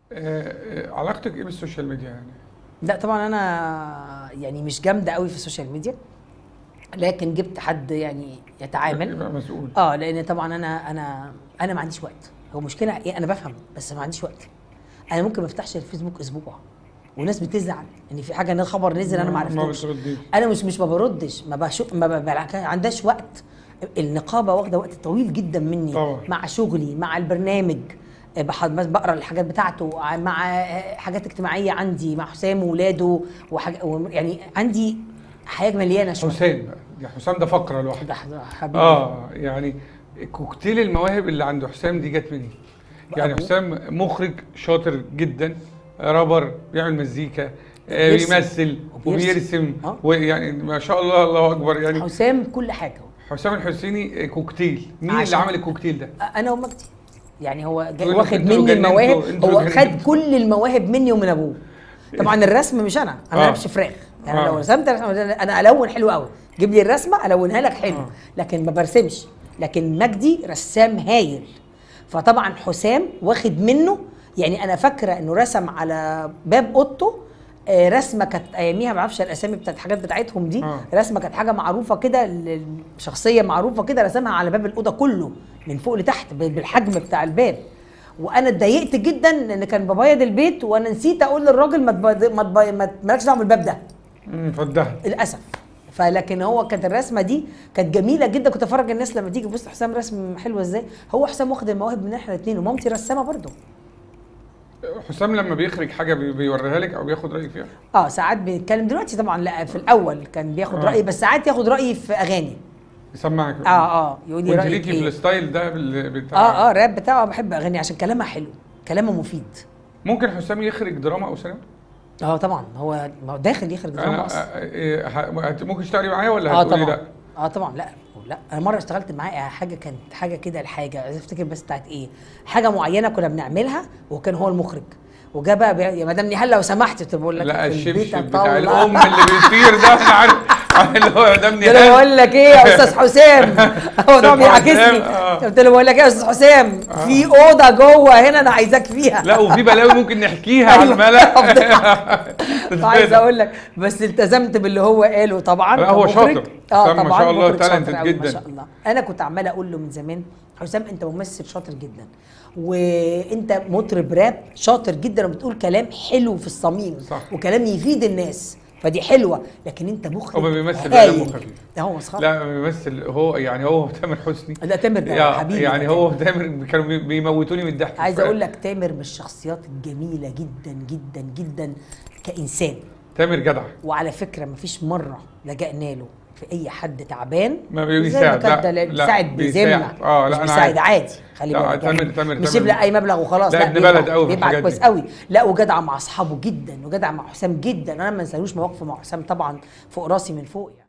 آه، علاقتك ايه بالسوشيال ميديا يعني؟ لا طبعا انا يعني مش جامده قوي في السوشيال ميديا لكن جبت حد يعني يتعامل يبقى مسؤول اه لان طبعا انا انا انا ما عنديش وقت هو مشكله ايه انا بفهم بس ما عنديش وقت انا ممكن ما افتحش الفيسبوك اسبوع وناس بتزعل ان في حاجه ان الخبر نزل انا ما عرفتوش بترديش. انا مش مش ما بردش ما بشو ما ب- ما عندهاش وقت النقابه واخده وقت طويل جدا مني طبعا. مع شغلي مع البرنامج آه، بح- بقرا الحاجات بتاعته ع- مع آه، حاجات اجتماعيه عندي مع حسام وولاده وحاجة و- يعني عندي حياه مليانه شويه حسام بقى يا حسام ده فقره لوحده ده ده حبيبي اه يعني كوكتيل المواهب اللي عند حسام دي جت منين؟ يعني أبوه. حسام مخرج شاطر جدا رابر بيعمل مزيكا آه، بيرسم. بيمثل وبيرسم. وبيرسم آه. ويعني ما شاء الله الله اكبر يعني حسام كل حاجه حسام الحسيني كوكتيل مين اللي عشان- عمل الكوكتيل ده؟ انا ومجدي يعني هو جا- تقول واخد انتوا مني جننتوا- المواهب انتوا هو جننتوا. خد كل المواهب مني ومن ابوه طبعا الرسم مش انا انا آه. مش فراخ يعني آه. لو رسمت رسمة انا الون حلو قوي جيب لي الرسمه الونها لك حلو آه. لكن ما برسمش لكن مجدي رسام هايل فطبعا حسام واخد منه يعني انا فاكره انه رسم على باب اوضته آه، رسمه كانت اياميها ما اعرفش الاسامي بتاعت الحاجات بتاعتهم دي آه. رسمه كانت حاجه معروفه كده ل- شخصيه معروفه كده رسمها على باب الاوضه كله من فوق لتحت ب- بالحجم بتاع الباب وانا اتضايقت جدا ان كان بابايا البيت وانا نسيت اقول للراجل ما تب- ما تب- ما مالكش دعوه بالباب ده مم، فالدهب للاسف فلكن هو كانت الرسمه دي كانت جميله جدا كنت افرج الناس لما تيجي بص حسام رسم حلو ازاي هو حسام واخد المواهب من احنا الاثنين ومامتي رسامه برضه حسام لما بيخرج حاجه بي- بيوريها لك او بياخد رايك فيها اه ساعات بيتكلم دلوقتي طبعا لا في الاول كان بياخد آه. رايي بس ساعات ياخد رايي في اغاني يسمعك اه اه يقول لي وانت رايك ليكي في ايه الستايل ده بال- بتاع اه اه الراب بتاعه بحب اغاني عشان كلامها حلو كلامه مفيد ممكن حسام يخرج دراما او سينما؟ اه طبعا هو ما هو داخل يخرج دراما انا اصلا آه، إيه، ه- هت- ممكن تشتغلي معايا ولا اه هتقولي طبعا لا؟ اه طبعا لا لا انا مره اشتغلت معاه حاجه كانت حاجه كده الحاجه عايز افتكر بس بتاعت ايه حاجه معينه كنا بنعملها وكان هو المخرج وجا بقى بي- يا مدام نهال لو سمحت كنت بقول لك لا في البيت الشبشب بتاع هطلع. الام اللي بيطير ده انا عارف اللي هو ده قلت له بقول لك ايه يا استاذ حسام هو طبعا بيعاكسني حسام، آه. قلت له بقول لك ايه يا استاذ حسام في اوضه جوه هنا انا عايزاك فيها لا وفي بلاوي ممكن نحكيها على أيوة. الملأ عايز اقول لك بس التزمت باللي هو قاله طبعا لا، هو كمخرج. شاطر. اه حسام ما طبعا شاء الله مخرج شاطر talented أوي، جدا. ما شاء الله انا كنت عمال اقول له من زمان حسام انت ممثل شاطر جدا وانت مطرب راب شاطر جدا وبتقول كلام حلو في الصميم صح. وكلام يفيد الناس فدي حلوه لكن انت مخرج هو بيمثل هايل. دمه خفيف. ده هو مسخره لا بيمثل هو يعني هو وتامر حسني لا تامر ده يا- حبيبي يعني ده هو وتامر كانوا بي- بيموتوني من الضحك عايز ف- اقول لك تامر من الشخصيات الجميله جدا جدا جدا كانسان تامر جدع وعلى فكره مفيش مره لجأنا له في اي حد تعبان ما زي بيساعد كان لا ده لا بيساعد بذمه بيساعد. اه مش لا انا بيساعد عارف عادي خلي لا، بالك تامر- يعني تامر- مش تامر- يبلع اي مبلغ وخلاص لا، لا ابن بيبعت- بلد قوي في بيبعت الحاجات كويس دي. قوي لا وجدع مع اصحابه جدا وجدع مع حسام جدا انا ما انسالوش مواقفه مع حسام طبعا فوق راسي من فوق يعني